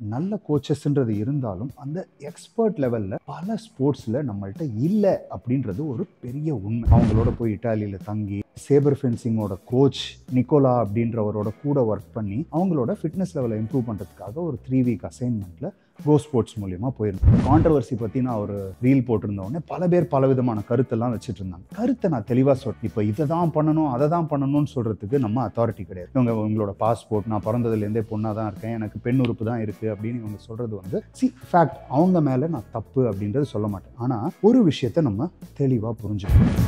நல்ல கோச்சஸ்ன்றது இருந்தாலும் அந்த எக்ஸ்பர்ட் லெவலில் பல ஸ்போர்ட்ஸில் நம்மள்ட்ட இல்லை அப்படின்றது ஒரு பெரிய உண்மை அவங்களோட போய் இட்டாலியில் தங்கி சேபர் ஃபென்சிங்கோட கோச் நிக்கோலா அப்படின்றவரோட கூட ஒர்க் பண்ணி அவங்களோட ஃபிட்னஸ் லெவலை இம்ப்ரூவ் பண்ணுறதுக்காக ஒரு த்ரீ வீக் அசைன்மெண்ட்டில் கோ ஸ்போர்ட்ஸ் மூலியமா போயிருந்தேன் கான்ட்ரவர்சி பற்றி நான் ஒரு ரீல் போட்டிருந்த உடனே பல பேர் பல விதமான கருத்தெல்லாம் வச்சுட்டு இருந்தாங்க கருத்தை நான் தெளிவாக சொல்றேன் இப்போ இதை தான் பண்ணணும் அதை தான் பண்ணணும்னு சொல்கிறதுக்கு நம்ம அத்தாரிட்டி கிடையாது இவங்க உங்களோட பாஸ்போர்ட் நான் பிறந்ததுலேருந்தே பொண்ணாக தான் இருக்கேன் எனக்கு பெண் உறுப்பு தான் இருக்குது அப்படின்னு இவங்க சொல்கிறது வந்து சி ஃபேக்ட் அவங்க மேலே நான் தப்பு அப்படின்றது சொல்ல மாட்டேன் ஆனால் ஒரு விஷயத்தை நம்ம தெளிவாக புரிஞ்சுக்கணும்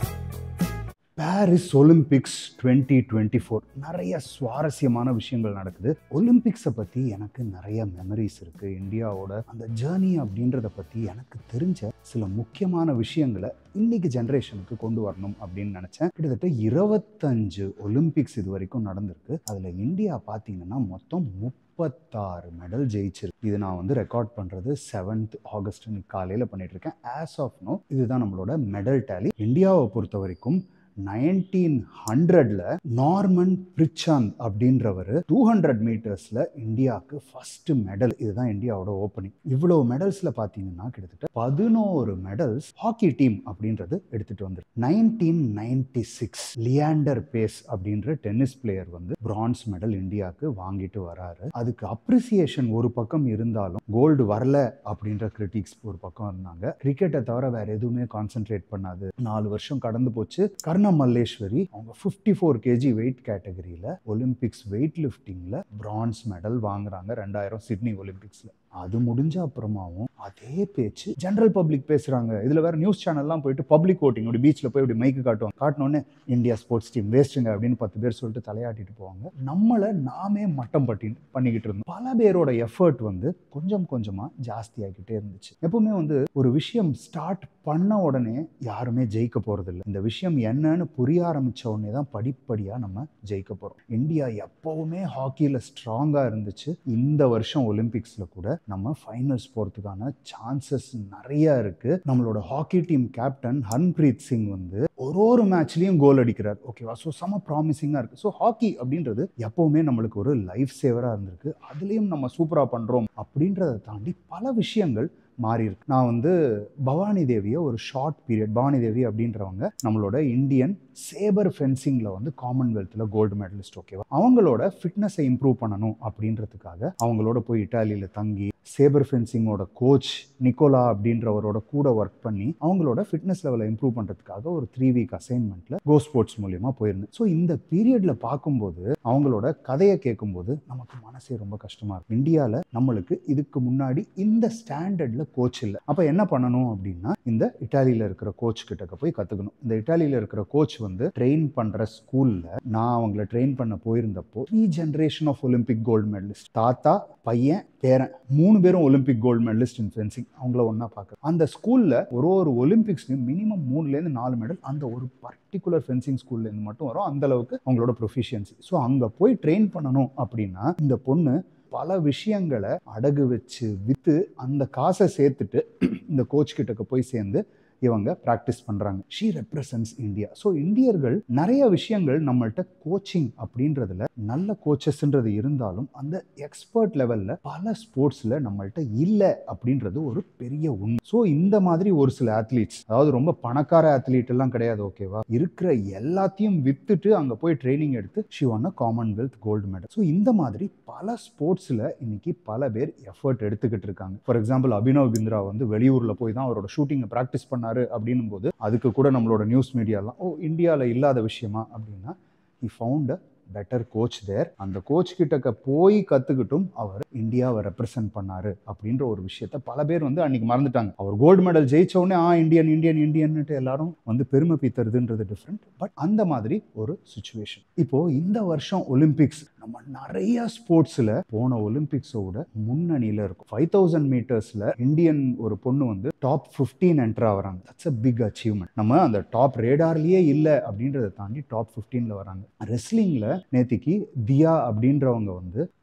Paris Olympics twenty twenty four நிறைய சுவாரஸ்யமான விஷயங்கள் நடக்குது ஒலிம்பிக்ஸை பற்றி எனக்கு நிறைய மெமரிஸ் இருக்குது இந்தியாவோட அந்த ஜேர்னி அப்படின்றத பற்றி எனக்கு தெரிஞ்ச சில முக்கியமான விஷயங்களை இன்னைக்கு ஜென்ரேஷனுக்கு கொண்டு வரணும் அப்படின்னு நினச்சேன் கிட்டத்தட்ட இருபத்தஞ்சு ஒலிம்பிக்ஸ் இது வரைக்கும் நடந்திருக்கு அதில் இந்தியா பார்த்தீங்கன்னா மொத்தம் முப்பத்தாறு மெடல் ஜெயிச்சிருக்கு இது நான் வந்து ரெக்கார்ட் பண்ணுறது செவன்த் ஆகஸ்ட் காலையில் பண்ணிட்டு இருக்கேன் ஆஸ் ஆஃப் நோ இதுதான் நம்மளோட மெடல் டேலி இந்தியாவை பொறுத்த வரைக்கும் நைன்டீன் ஹண்ட்ரட்ல நார்மன் பிரிச்சாந்த் அப்படின்றவர் டூ ஹண்ட்ரட் மீட்டர்ஸ்ல இந்தியாவுக்கு ஃபர்ஸ்ட் மெடல் இதுதான் இந்தியாவோட ஓப்பனிங் இவ்வளவு மெடல்ஸ்ல பாத்தீங்கன்னா கிட்டத்தட்ட பதினோரு மெடல்ஸ் ஹாக்கி டீம் அப்படின்றது எடுத்துட்டு வந்து nineteen ninety six Leander Paes அப்படின்ற டென்னிஸ் பிளேயர் வந்து பிரான்ஸ் மெடல் இந்தியாவுக்கு வாங்கிட்டு வராரு அதுக்கு அப்ரிசியேஷன் ஒரு பக்கம் இருந்தாலும் கோல்டு வரல அப்படின்ற கிரிட்டிக்ஸ் ஒரு பக்கம் இருந்தாங்க கிரிக்கெட்டை தவிர வேற எதுவுமே கான்சென்ட்ரேட் பண்ணாது நாலு வருஷம் கடந்து போச்சு கர்ண மல்லேஸ்வரி அவங்க ஃபிஃப்டி ஃபோர் கேஜி வெயிட் கேட்டகரியில் ஒலிம்பிக்ஸ் வெயிட் லிஃப்டிங்கில் பிரான்ஸ் மெடல் வாங்குறாங்க ரெண்டாயிரம் சிட்னி ஒலிம்பிக்ஸில் அது முடிஞ்ச அப்புறமாவும் அதே பேச்சு ஜென்ரல் பப்ளிக் பேசுறாங்க இதுல வேற நியூஸ் சேனல்லாம் போயிட்டு பப்ளிக் ஓட்டிங் இப்படி பீச்சில் போய் இப்படி மைக்கு காட்டுவாங்க காட்டினோடனே இந்தியா ஸ்போர்ட்ஸ் டீம் வேஸ்ட்டுங்க அப்படின்னு பத்து பேர் சொல்லிட்டு தலையாட்டிட்டு போவாங்க நம்மளை நாமே மட்டம் பட்டி பண்ணிக்கிட்டு இருந்தோம் பல பேரோட எஃபர்ட் வந்து கொஞ்சம் கொஞ்சமா ஜாஸ்தியாகிட்டே இருந்துச்சு எப்பவுமே வந்து ஒரு விஷயம் ஸ்டார்ட் பண்ண உடனே யாருமே ஜெயிக்க போறதில்லை இந்த விஷயம் என்னன்னு புரிய ஆரம்பிச்ச உடனே தான் படிப்படியா நம்ம ஜெயிக்க போறோம் இந்தியா எப்பவுமே ஹாக்கியில ஸ்ட்ராங்கா இருந்துச்சு இந்த வருஷம் ஒலிம்பிக்ஸ்ல கூட நம்ம ஃபைனல்ஸ் போகிறதுக்கான சான்சஸ் நிறைய இருக்கு நம்மளோட hockey team captain Harmanpreet Singh வந்து ஒரு ஒரு மேட்ச்லயும் கோல் அடிக்கிறார் ஓகேவா ஸோ செம ப்ராமிசிங்காக இருக்கு ஸோ ஹாக்கி அப்படின்றது எப்பவுமே நம்மளுக்கு ஒரு லைஃப் சேவராக இருந்திருக்கு அதுலேயும் நம்ம சூப்பராக பண்ணுறோம் அப்படின்றத தாண்டி பல விஷயங்கள் மாறி இருக்கு நான் வந்து பவானி தேவியை ஒரு ஷார்ட் பீரியட் பவானி தேவி அப்படின்றவங்க நம்மளோட இந்தியன் சேபர் ஃபென்சிங்கில் வந்து காமன்வெல்த்தில் கோல்டு மெடலிஸ்ட் ஓகேவா அவங்களோட ஃபிட்னஸை இம்ப்ரூவ் பண்ணணும் அப்படின்றதுக்காக அவங்களோட போய் இட்டாலியில் தங்கி சேபர் ஃபென்சிங்கோட கோச் நிக்கோலா அப்படின்றவரோட கூட ஒர்க் பண்ணி அவங்களோட ஃபிட்னஸ் லெவலை இம்ப்ரூவ் பண்ணுறதுக்காக ஒரு த்ரீ வீக் அசைன்மெண்ட்டில் கோ ஸ்போர்ட்ஸ் மூலியமாக போயிருந்தேன் ஸோ இந்த பீரியடில் பார்க்கும்போது அவங்களோட கதையை கேட்கும்போது நமக்கு மனசே ரொம்ப கஷ்டமாக இருக்கும் இந்தியாவில் நம்மளுக்கு இதுக்கு முன்னாடி இந்த ஸ்டாண்டர்டில் கோச் இல்லை அப்போ என்ன பண்ணணும் அப்படின்னா இந்த இட்டாலியில் இருக்கிற கோச் கிட்டக்க போய் கற்றுக்கணும் இந்த இட்டாலியில் இருக்கிற கோச் வந்து ட்ரெயின் பண்ணுற ஸ்கூலில் நான் அவங்கள ட்ரெயின் பண்ண போயிருந்தப்போ three generation of Olympic gold medalist தாத்தா பையன் பேரன் மூணு பேரும் Olympic gold medalist in fencing அவங்கள ஒன்றா பார்க்குறேன் அந்த ஸ்கூலில் ஒரு ஒரு ஒலிம்பிக்ஸ்லையும் மினிமம் மூணுலேருந்து நாலு மெடல் அந்த ஒரு பர்டிகுலர் ஃபென்சிங் ஸ்கூல்லேருந்து மட்டும் வரும் அந்த அளவுக்கு அவங்களோட ப்ரொஃபிஷியன்சி ஸோ அங்கே போய் ட்ரெயின் பண்ணணும் அப்படின்னா இந்த பொண்ணு பல விஷயங்களை அடகு வச்சு விற்று அந்த காசை சேர்த்துட்டு இந்த கோச் கிட்டக்க போய் சேர்ந்து இவங்க ப்ராக்டிஸ் பண்ணுறாங்க ஷீ ரெப்ரசன்ஸ் இந்தியா ஸோ இந்தியர்கள் நிறைய விஷயங்கள் நம்மள்ட்ட கோச்சிங் அப்படின்றதுல நல்ல கோச்சஸ்ன்றது இருந்தாலும் அந்த எக்ஸ்பர்ட் லெவலில் பல ஸ்போர்ட்ஸில் நம்மள்ட்ட இல்லை அப்படின்றது ஒரு பெரிய உண்மை ஸோ இந்த மாதிரி ஒரு சில ஆத்லீட்ஸ் அதாவது ரொம்ப பணக்கார ஆத்லீட் எல்லாம் கிடையாது ஓகேவா இருக்கிற எல்லாத்தையும் வித்துட்டு அங்கே போய் ட்ரைனிங் எடுத்து she won Commonwealth gold medal so இந்த மாதிரி பல ஸ்போர்ட்ஸில் இன்னைக்கு பல பேர் எஃபர்ட் எடுத்துக்கிட்டு இருக்காங்க ஃபார் எக்ஸாம்பிள் அபினவ் பிந்த்ரா வந்து வெளியூரில் போய் தான் அவரோட ஷூட்டிங்கை ப்ராக்டிஸ் பண்ணார் பண்ணாரு அப்படின்னும் போது அதுக்கு கூட நம்மளோட நியூஸ் மீடியாலாம் ஓ இந்தியாவில் இல்லாத விஷயமா அப்படின்னா இ ஃபவுண்ட் பெட்டர் கோச் தேர் அந்த கோச் கிட்டக்க போய் கற்றுக்கிட்டும் அவர் இந்தியாவை ரெப்ரசன்ட் பண்ணாரு அப்படின்ற ஒரு விஷயத்த பல பேர் வந்து அன்னைக்கு மறந்துட்டாங்க அவர் கோல்டு மெடல் ஜெயிச்ச உடனே ஆ இந்தியன் இந்தியன் இந்தியன்னுட்டு எல்லாரும் வந்து பெருமை பீத்துறதுன்றது டிஃப்ரெண்ட் பட் அந்த மாதிரி ஒரு சுச்சுவேஷன் இப்போ இந்த வருஷம் ஒலிம்பிக்ஸ் நம்ம நிறைய ஸ்போர்ட்ஸில் போன ஒலிம்பிக்ஸோட முன்னணியில் இருக்கும் ஃபைவ் தௌசண்ட் மீட்டர்ஸில் இந்தியன் ஒரு பொண்ணு வந்து டாப் ஃபிஃப்டீன் என்டர் ஆகிறாங்க தட்ஸ் அ பிக் அச்சீவ்மெண்ட் நம்ம அந்த டாப் ரேடார்லேயே இல்லை அப்படின்றத தாண்டி டாப் ஃபிஃப்டீனில் வராங்க ரெஸ்லிங்கில் நேத்திக்கு தியா அப்படின்றவங்க வந்து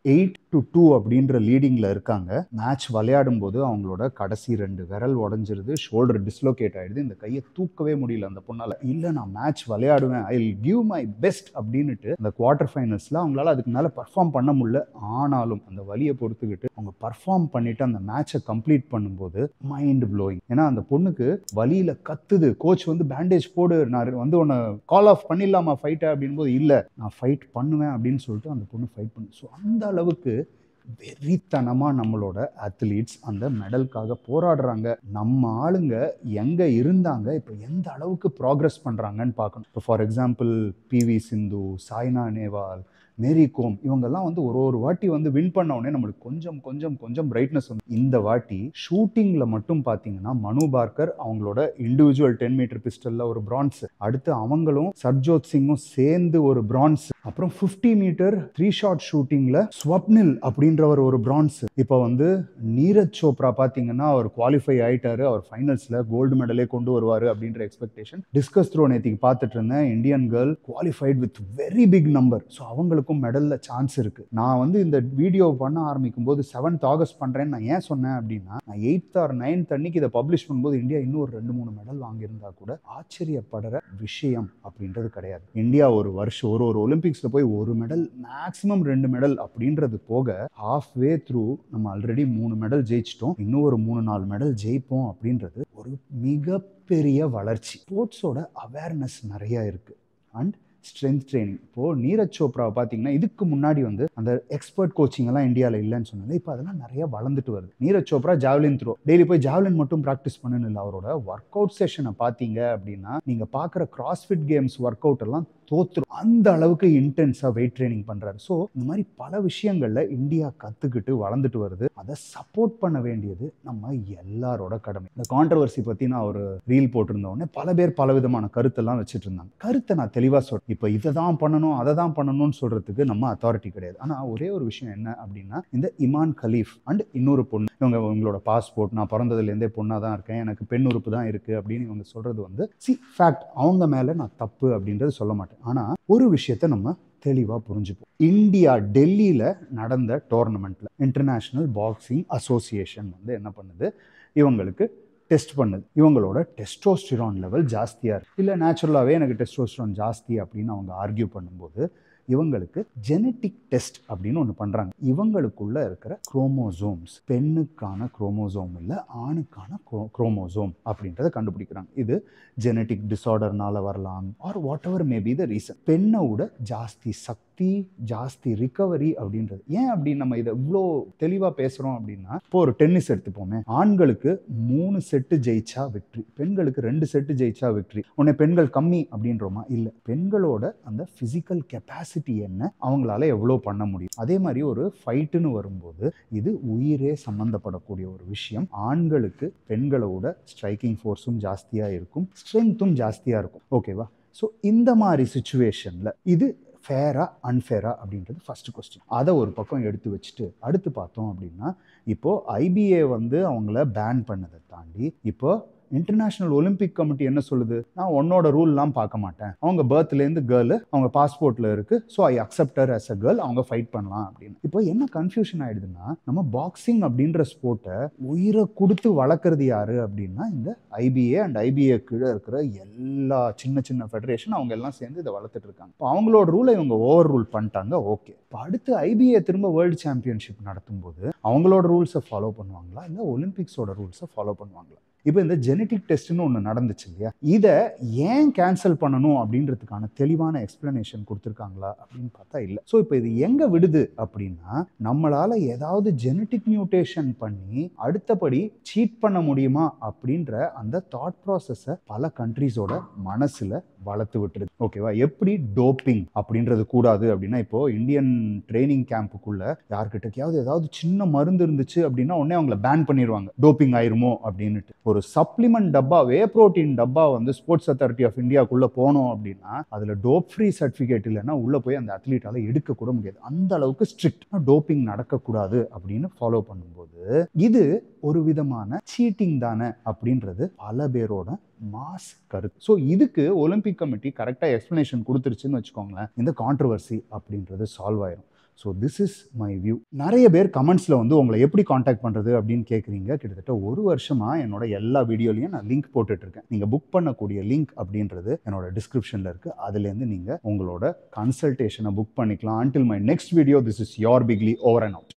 எயிட் டு டூ அப்படின்ற லீடிங்கில் இருக்காங்க மேட்ச் விளையாடும் போது அவங்களோட கடைசி ரெண்டு விரல் உடஞ்சிருது ஷோல்டர் டிஸ்லோகேட் ஆயிடுது இந்த கையை தூக்கவே முடியல அந்த பொண்ணால் இல்லை நான் மேட்ச் விளையாடுவேன் I will give my best அப்படின்னுட்டு அந்த குவார்டர் ஃபைனல்ஸில் அவங்களால அதுக்கு மேலே பர்ஃபார்ம் பண்ண முடியல ஆனாலும் அந்த வலியை பொறுத்துக்கிட்டு அவங்க பர்ஃபார்ம் பண்ணிட்டு அந்த மேட்சை கம்ப்ளீட் பண்ணும்போது மைண்ட் ப்ளோயிங் ஏன்னா அந்த பொண்ணுக்கு வலியில் கத்துது கோச் வந்து பேண்டேஜ் போடு நான் வந்து உன்னை கால் ஆஃப் பண்ணிடலாமா ஃபைட்டை அப்படின் போது இல்லை நான் ஃபைட் பண்ணுவேன் அப்படின்னு சொல்லிட்டு அந்த பொண்ணு ஃபைட் பண்ணு ஸோ அந்த அளவுக்கு வெறித்தனமாக நம்மளோட அத்லீட்ஸ் அந்த மெடலுக்காக போராடுறாங்க நம்ம ஆளுங்க எங்கே இருந்தாங்க இப்போ எந்த அளவுக்கு ப்ராக்ரஸ் பண்ணுறாங்கன்னு பார்க்கணும் இப்போ for example P V Sindhu Saina Nehwal Mary Kom இவங்கெல்லாம் வந்து ஒரு ஒரு வாட்டி வந்து வின் பண்ண உடனே நம்மளுக்கு கொஞ்சம் கொஞ்சம் கொஞ்சம் பிரைட்னஸ் வந்து இந்த வாட்டி ஷூட்டிங்கில் மட்டும் பார்த்தீங்கன்னா மனு பார்க்கர் அவங்களோட இண்டிவிஜுவல் டென் மீட்டர் பிஸ்டலில் ஒரு பிரான்ஸ் அடுத்து அவங்களும் சர்ஜோத் சிங்கும் சேர்ந்து ஒரு பிரான்ஸ் அப்புறம் ஃபிஃப்டி மீட்டர் த்ரீ ஷாட் ஷூட்டிங்கில் ஸ்வப்னில் அப்படின்றவர் ஒரு பிரான்ஸ் இப்போ வந்து நீரஜ் சோப்ரா பார்த்தீங்கன்னா அவர் குவாலிஃபை ஆயிட்டாரு அவர் ஃபைனல்ஸில் கோல்டு மெடலே கொண்டு வருவார் அப்படின்ற எக்ஸ்பெக்டேஷன் டிஸ்கஸ் த்ரோ நேற்றுக்கு பார்த்துட்டு இருந்தேன் Indian girl qualified with very big number so அவங்களுக்கு அவங்களுக்கும் மெடலில் சான்ஸ் இருக்கு நான் வந்து இந்த வீடியோ பண்ண ஆரம்பிக்கும் போது செவன்த் ஆகஸ்ட் பண்ணுறேன்னு நான் ஏன் சொன்னேன் அப்படின்னா நான் எயித் ஆர் நைன்த் அன்னைக்கு இதை பப்ளிஷ் பண்ணும்போது இந்தியா இன்னும் ஒரு ரெண்டு மூணு மெடல் வாங்கியிருந்தா கூட ஆச்சரியப்படுற விஷயம் அப்படின்றது கிடையாது இந்தியா ஒரு வருஷம் ஒரு ஒரு ஒலிம்பிக்ஸில் போய் ஒரு மெடல் மேக்ஸிமம் ரெண்டு மெடல் அப்படின்றது போக ஹாஃப் வே த்ரூ நம்ம ஆல்ரெடி மூணு மெடல் ஜெயிச்சிட்டோம் இன்னும் ஒரு மூணு நாலு மெடல் ஜெயிப்போம் அப்படின்றது ஒரு மிகப்பெரிய வளர்ச்சி ஸ்போர்ட்ஸோட அவேர்னஸ் நிறையா இருக்குது அண்ட் ஸ்ட்ரென்த் ட்ரைனிங் இப்போது நீரஜ் சோப்ராவை பார்த்தீங்கன்னா இதுக்கு முன்னாடி வந்து அந்த எக்ஸ்பர்ட் கோச்சிங் எல்லாம் இந்தியாவில் இல்லைன்னு சொன்னால இப்போ அதெல்லாம் நிறைய வளர்ந்துட்டு வருது Neeraj Chopra javelin throw daily போய் ஜாவ்லின் மட்டும் ப்ராக்டிஸ் பண்ணணும் இல்லை அவரோட ஒர்க் அவுட் செஷனை பார்த்தீங்க அப்படின்னா நீங்கள் பார்க்குற கிராஸ்ஃபிட் கேம்ஸ் ஒர்க் அவுட் எல்லாம் தோத்துரும் அந்த அளவுக்கு இன்டென்ஸாக வெயிட் ட்ரைனிங் பண்ணுறாரு ஸோ இந்த மாதிரி பல விஷயங்களில் இந்தியா கற்றுக்கிட்டு வளர்ந்துட்டு வருது அதை சப்போர்ட் பண்ண வேண்டியது நம்ம எல்லாரோட கடமை இந்த கான்ட்ரவர்சி பற்றி நான் ஒரு ரீல் போட்டிருந்த உடனே பல பேர் பல விதமான கருத்தெல்லாம் வச்சுட்டு இருந்தாங்க கருத்தை நான் தெளிவாக சொல்றேன் இப்போ இதை தான் பண்ணணும் அதை தான் பண்ணணும்னு சொல்கிறதுக்கு நம்ம அத்தாரிட்டி கிடையாது ஆனால் ஒரே ஒரு விஷயம் என்ன அப்படின்னா இந்த இமான் கலீஃப் அண்ட் இன்னொரு பொண்ணு இவங்க இவங்களோட பாஸ்போர்ட் நான் பிறந்ததுலேருந்தே பொண்ணாக தான் இருக்கேன் எனக்கு பெண் உறுப்பு தான் இருக்குது அப்படின்னு இவங்க சொல்கிறது வந்து சி ஃபேக்ட் அவங்க மேலே நான் தப்பு அப்படின்றது சொல்ல மாட்டேன் ஆனால் ஒரு விஷயத்த நம்ம தெளிவாக புரிஞ்சுப்போம் இந்தியா டெல்லியில் நடந்த டோர்னமெண்ட்டில் இன்டர்நேஷ்னல் பாக்ஸிங் அசோசியேஷன் வந்து என்ன பண்ணுது இவங்களுக்கு டெஸ்ட் பண்ணுது இவங்களோட டெஸ்டோஸ்டிரான் லெவல் ஜாஸ்தியாக இருக்குது இல்லை நேச்சுரலாகவே எனக்கு டெஸ்டோஸ்டிரான் ஜாஸ்தி அப்படின்னு அவங்க ஆர்கியூ பண்ணும்போது இவங்களுக்கு ஜெனட்டிக் டெஸ்ட் அப்படின்னு ஒன்று பண்ணுறாங்க இவங்களுக்குள்ள இருக்கிற குரோமோசோம்ஸ் பெண்ணுக்கான குரோமோசோம் இல்லை ஆணுக்கான குரோமோசோம் அப்படின்றத கண்டுபிடிக்கிறாங்க இது ஜெனட்டிக் டிசார்டர்னால வரலாம் or whatever may be the reason பெண்ணை விட ஜாஸ்தி சக்தி ஜாஸ்தி ரிகவரி அப்படின்றது ஏன் அப்படி நம்ம இதை இவ்வளோ தெளிவாக பேசுகிறோம் அப்படின்னா இப்போ ஒரு டென்னிஸ் எடுத்துப்போமே ஆண்களுக்கு மூணு செட்டு ஜெயிச்சா வெற்றி பெண்களுக்கு ரெண்டு செட்டு ஜெயிச்சா வெற்றி உன்னை பெண்கள் கம்மி அப்படின்றோமா இல்லை பெண்களோட அந்த ஃபிசிக்கல் கெப்பாசிட்டி என்ன அவங்களால எவ்வளோ பண்ண முடியும் அதே மாதிரி ஒரு ஃபைட்டுன்னு வரும்போது இது உயிரே சம்மந்தப்படக்கூடிய ஒரு விஷயம் ஆண்களுக்கு பெண்களோட ஸ்ட்ரைக்கிங் ஃபோர்ஸும் ஜாஸ்தியாக இருக்கும் ஸ்ட்ரென்த்தும் ஜாஸ்தியாக இருக்கும் ஓகேவா ஸோ இந்த மாதிரி சுச்சுவேஷனில் இது ஃபேரா அன்ஃபேரா அப்படின்றது ஃபர்ஸ்ட் கொஸ்டின் அதை ஒரு பக்கம் எடுத்து வச்சுட்டு அடுத்து பார்த்தோம் அப்படின்னா இப்போது ஐபிஏ வந்து அவங்கள பேன் பண்ணதை தாண்டி இப்போ இன்டர்நேஷ்னல் ஒலிம்பிக் கமிட்டி என்ன சொல்லுது நான் உன்னோட ரூல்லாம் பார்க்க மாட்டேன் அவங்க பர்த்லேருந்து கேர்ளு அவங்க பாஸ்போர்ட்டில் இருக்குது so I accept her as a girl அவங்க ஃபைட் பண்ணலாம் அப்படின்னு இப்போ என்ன கன்ஃபியூஷன் ஆயிடுதுன்னா நம்ம பாக்ஸிங் அப்படின்ற ஸ்போர்ட்டை உயிரை கொடுத்து வளர்க்குறது யாரு அப்படின்னா இந்த ஐபிஏ அண்ட் ஐபிஏ கீழே இருக்கிற எல்லா சின்ன சின்ன ஃபெடரேஷன் அவங்க எல்லாம் சேர்ந்து இதை வளர்த்துட்டு இருக்காங்க இப்போ அவங்களோட ரூலை இவங்க ஓவர் ரூல் பண்ணிட்டாங்க ஓகே இப்போ அடுத்து ஐபிஏ திரும்ப வேர்ல்டு சாம்பியன்ஷிப் நடத்தும்போது அவங்களோட ரூல்ஸை ஃபாலோ பண்ணுவாங்களா இல்லை ஒலிம்பிக்ஸோட ரூல்ஸை ஃபாலோ பண்ணுவாங்களா இப்போ இந்த ஜெனட்டிக் டெஸ்ட்னு ஒன்று நடந்துச்சு இல்லையா இதை ஏன் கேன்சல் பண்ணணும் அப்படின்றதுக்கான தெளிவான எக்ஸ்பிளனேஷன் கொடுத்துருக்காங்களா அப்படின்னு பார்த்தா இல்லை ஸோ இப்போ இது எங்கே விடுது அப்படின்னா நம்மளால் ஏதாவது ஜெனட்டிக் மியூட்டேஷன் பண்ணி அடுத்தபடி சீட் பண்ண முடியுமா அப்படின்ற அந்த தாட் ப்ராசஸை பல கண்ட்ரீஸோட மனசில் வளர்த்து விட்டுருது ஓகேவா எப்படி டோப்பிங் அப்படின்றது கூடாது அப்படின்னா இப்போ இந்தியன் ட்ரைனிங் கேம்புக்குள்ள யார்கிட்டக்கையாவது ஏதாவது சின்ன மருந்து இருந்துச்சு அப்படின்னா உடனே அவங்கள பேன் பண்ணிடுவாங்க டோப்பிங் ஆயிருமோ அப்படின்னுட்டு ஒரு சப்ளிமெண்ட் டப்பா வே புரோட்டீன் டப்பா வந்து ஸ்போர்ட்ஸ் அத்தாரிட்டி ஆஃப் இந்தியாக்குள்ள போனோம் அப்படின்னா அதுல டோப் ஃப்ரீ சர்டிஃபிகேட் இல்லைன்னா உள்ள போய் அந்த அத்லீட்டால எடுக்க கூட முடியாது அந்த அளவுக்கு ஸ்ட்ரிக்ட் டோப்பிங் நடக்கக்கூடாது அப்படின்னு ஃபாலோ பண்ணும்போது இது ஒரு விதமான சீட்டிங் தானே அப்படின்றது பல பேரோட மாஸ் கருத்து ஸோ இதுக்கு ஒலிம்பிக் கமிட்டி கரெக்டாக எக்ஸ்ப்ளனேஷன் கொடுத்துருச்சுன்னு வச்சுக்கோங்களேன் இந்த கான்ட்ரவர்சி அப்படின்றது சால்வ் ஆயிரும் so this is my view நிறைய பேர் கமெண்ட்ஸில் வந்து உங்களை எப்படி காண்டாக்ட் பண்ணுறது அப்படின்னு கேட்குறீங்க கிட்டத்தட்ட ஒரு வருஷமாக என்னோட எல்லா வீடியோலையும் நான் லிங்க் போட்டுட்ருக்கேன் நீங்கள் புக் பண்ணக்கூடிய லிங்க் அப்படின்றது என்னோட டிஸ்கிரிப்ஷனில் இருக்குது அதுலேருந்து நீங்கள் உங்களோட கன்சல்டேஷனை புக் பண்ணிக்கலாம் until my next video this is your பிக்லி ஓவர் அண்ட் அவுட்